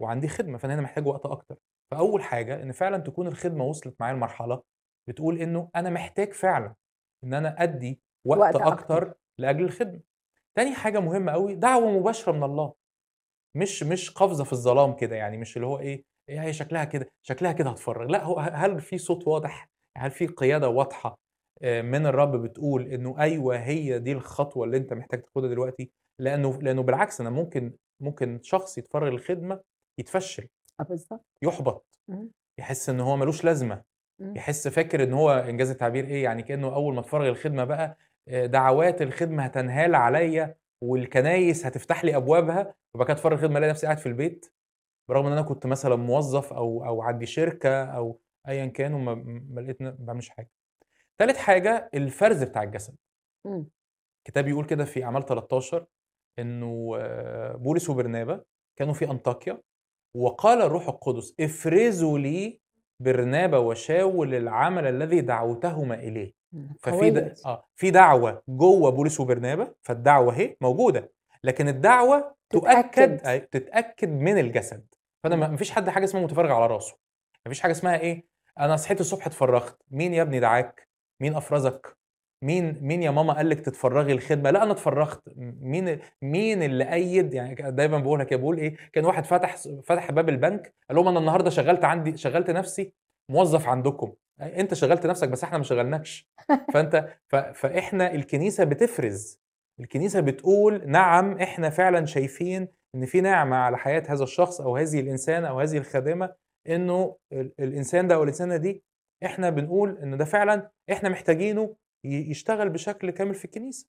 وعندي خدمة، فأنا هنا محتاج وقت أكتر. فأول حاجة إن فعلًا تكون الخدمة وصلت معايا لمرحلة بتقول إنه أنا محتاج فعلًا إن أنا أدّي وقت وقت أكتر. أكتر لأجل الخدمة. تاني حاجة مهمة أوي، دعوة مباشرة من الله. مش مش قفزة في الظلام كده، يعني مش اللي هو إيه، إيه هي شكلها كده، شكلها كده هاتفرّج، لأ هو ه هل في صوت واضح، هل في قيادة واضحة آآ من الرب بتقول إنه أيوه هي دي الخطوة اللي أنت محتاج تاخدها دلوقتي؟ لأنه لأنه بالعكس أنا ممكن ممكن شخص يتفرّغ للخدمة يتفشّل، آه بالضبط. يُحبط، إمم، يحس إن هو ما لوش لازمة، إمم. يحس فاكر إن هو إنجاز التعبير إيه، يعني كإنه أول ما اتفرّغ للخدمة بقى آآ دعوات الخدمة هتنهال عليّا والكنايس هتفتح لي أبوابها، وبعد كده أتفرّغ الخدمة ألاقي نفسي قاعد في البيت برغم إن أنا كنت مثلًا موظّف أو أو عندي شركة أو أيًا كان وما ما لقيت ن ما باعملش حاجة. تالت حاجة الفرز بتاع الجسد، إمم. الكتاب بيقول كده في أعمال 13 إنه آه، بولس وبرنابا كانوا في أنطاكيا وقال الروح القدس: "افرزوا لي برنابا وشاول العمل الذي دعوتهما إليه." إمم، ففي قوية د دي. آه، في دعوة جوّه بولس وبرنابا، فالدعوة أهي موجودة، لكن الدعوة تؤكد تتأكد. أي تتأكد من الجسد، فأنا ما إمم. ما فيش حد حاجة اسمها متفرّغ على راسه، ما فيش حاجة اسمها إيه، أنا صحيت الصبح اتفرّغت، مين يا ابني دعاك، مين أفرزك، مين مين يا ماما قال لِك تتفرّغي الخدمة، لأ أنا اتفرّغت، م مين مين اللي أيّد يعني ك دايمًا باقولها كده، باقول إيه، كان واحد فتح س فتح باب البنك قال لهم: "أنا النهارده شغّلت عندي شغّلت نفسي موظّف عندكم." أ أنت شغّلت نفسك بس إحنا ما شغّلناكش. فأنت ف فإحنا الكنيسة بتفرز، الكنيسة بتقول نعم إحنا فعلًا شايفين إن في نعمة على حياة هذا الشخص أو هذه الإنسانة أو هذه الخادمة، إنه ال الإنسان ده أو الإنسانة دي إحنا بنقول إن ده فعلًا إحنا محتاجينه ي يشتغل بشكل كامل في الكنيسة.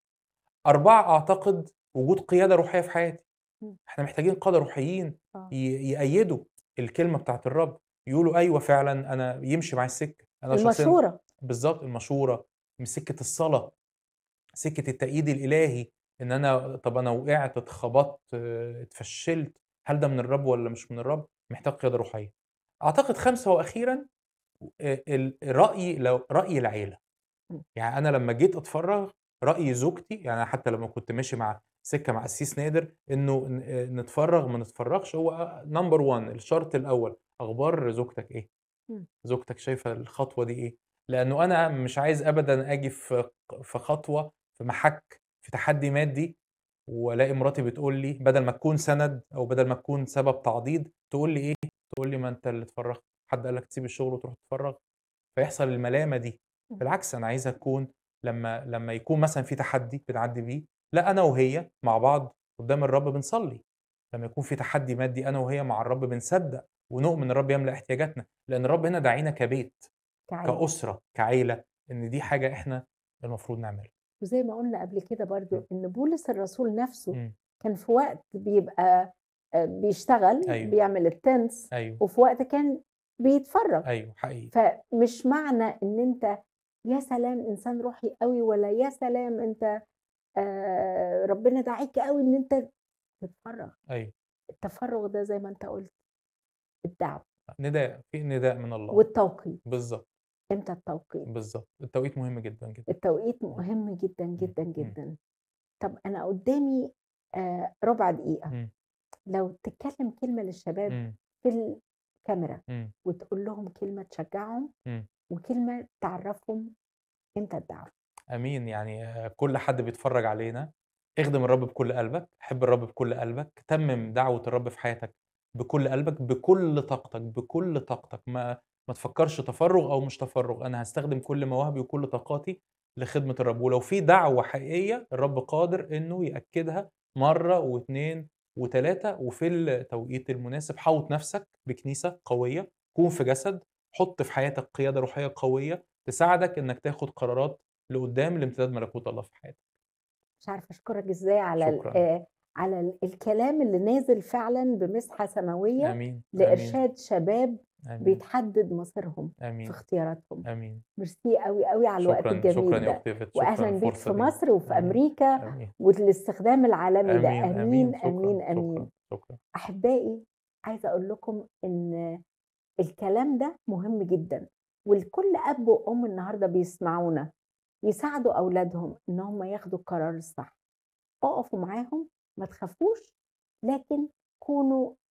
4 أعتقد وجود قيادة روحية في حياتي، إمم. إحنا محتاجين قادة روحيين آه. ي يأيّدوا الكلمة بتاعة الرب، يقولوا أيوه فعلًا أنا يمشي معايا السكة، أنا شخصيًا المشورة. بالضبط، المشورة، من سكة الصلاة، سكة التأييد الإلهي، إن أنا طَب أنا وقعت، اتخبطت، آه، اتفشّلت، هل ده من الرب والّا مش من الرب؟ محتاج قيادة روحية. أعتقد خامسة وأخيرًا آآ ال رأي لو رأي العيلة. إمم. يعني أنا لمّا جيت أتفرّغ، رأي زوجتي يعني أنا حتى لمّا كنت ماشي مع سِكّة مع قسيس نادر إنه ن آآ نتفرّغ ما نتفرّغش، هو number one الشرط الأول، أخبار زوجتك إيه؟ إمم. زوجتك شايفة الخطوة دي إيه؟ لأنه أنا مش عايز أبدًا آجي في ق في خطوة، في مَحَك، في تحدّي مادي، والاقي مراتي بتقول لي بدل ما تكون سَنَد أو بدل ما تكون سبب تعضيد، تقول لي إيه، تقول لي: "ما أنت اللي اتفرّغت، حد قال لك تسيب الشغل وتروح تتفرّغ؟" فيحصل الملامة دي. إمم. بالعكس أنا عايزها تكون لمّا لمّا يكون مثلًا في تحدي بنعدّي بيه، لأ أنا وهي مع بعض قدّام الرب بنصلّي، لمّا يكون في تحدي مادي أنا وهي مع الرب بنصدّق ونؤمن الرب يملأ احتياجاتنا، لأن الرب هنا داعينا كبيت، كعيلة. كأسرة، كعيلة، إن دي حاجة إحنا المفروض نعملها. وزي ما قُلنا قبل كده إمم، برضه إن بولس الرسول نفسه إمم، كان في وقت بيبقى آآ بيشتغل، أيوه، بيعمل الtents أيوه، وفي وقت كان بيتفرّغ. أيوه حقيقي، فمش معنى إن أنت يا سلام إنسان روحي أوي ولا يا سلام أنت آآ ربنا داعيك أوي إن أنت تتفرّغ. أيوه، التفرُّغ ده زي ما أنت قُلت الدعوة نداء، في نداء من الله، والتوقيت. بالضبط، إمتى التوقيت؟ بالضبط، التوقيت مهم جدًا، جدًا. التوقيت إمم، مهم جدًا، إمم، جدًا، إمم، جدًا. طَب أنا قُدّامي آآ رُبع دقيقة، إمم، لو تتكلّم كلمة للشباب إمم، في الكاميرا إمم، وتقول لهم كلمة تشجّعهم إمم. وكلمة تعرّفهم إمتى الدعوة. آمين، يعني آه، كل حد بيتفرّج علينا، اخدم الرب بكل قلبك، حب الرب بكل قلبك، تمِّم دعوة الرب في حياتك بكل قلبك، بكل طاقتك، بكل طاقتك، ما ما تفكّرش تفرُّغ أو مش تفرُّغ، أنا هاستخدم كل مواهبي وكل طاقاتي لخدمة الرب، ولو في دعوة حقيقية الرب قادر إنه يأكّدها مرّة و2 و3 وفي التوقيت المناسب حوّط نَفْسك بكنيسة قوية، كون في جسد، حُط في حياتك قيادة روحية قوية تساعدك إنّك تاخُد قرارات لقدّام لامتداد ملكوت الله في حياتك. مش عارفة أشكرك إزاي على ال شكرًا، آآ على ال الكلام اللي نازل فعلًا بمسحة سماوية آمين، آمين، لإرشاد شباب آمين، بيتحدد مصيرهم في آمين، اختياراتهم. آمين. ميرسي أوي، أوي على الوقت شكرًا، شكرًا الجميل يا ده، أختي يافت، شكرًا وأهلًا بيك الفرصة في دي. مصر وفي آمين، أمريكا آمين، والاستخدام العالمي ده، آمين، آمين، آمين، شكرًا، آمين، شكرًا، آمين. شكرًا. أحبائي عايزة أقول لكم إن الكلام ده مهم جدًا، ولكل أب وأم النهارده بيسمعونا يساعدوا أولادهم إن هم ياخدوا القرار الصح. اقفوا معاهم، ما تخافوش، لكن كونوا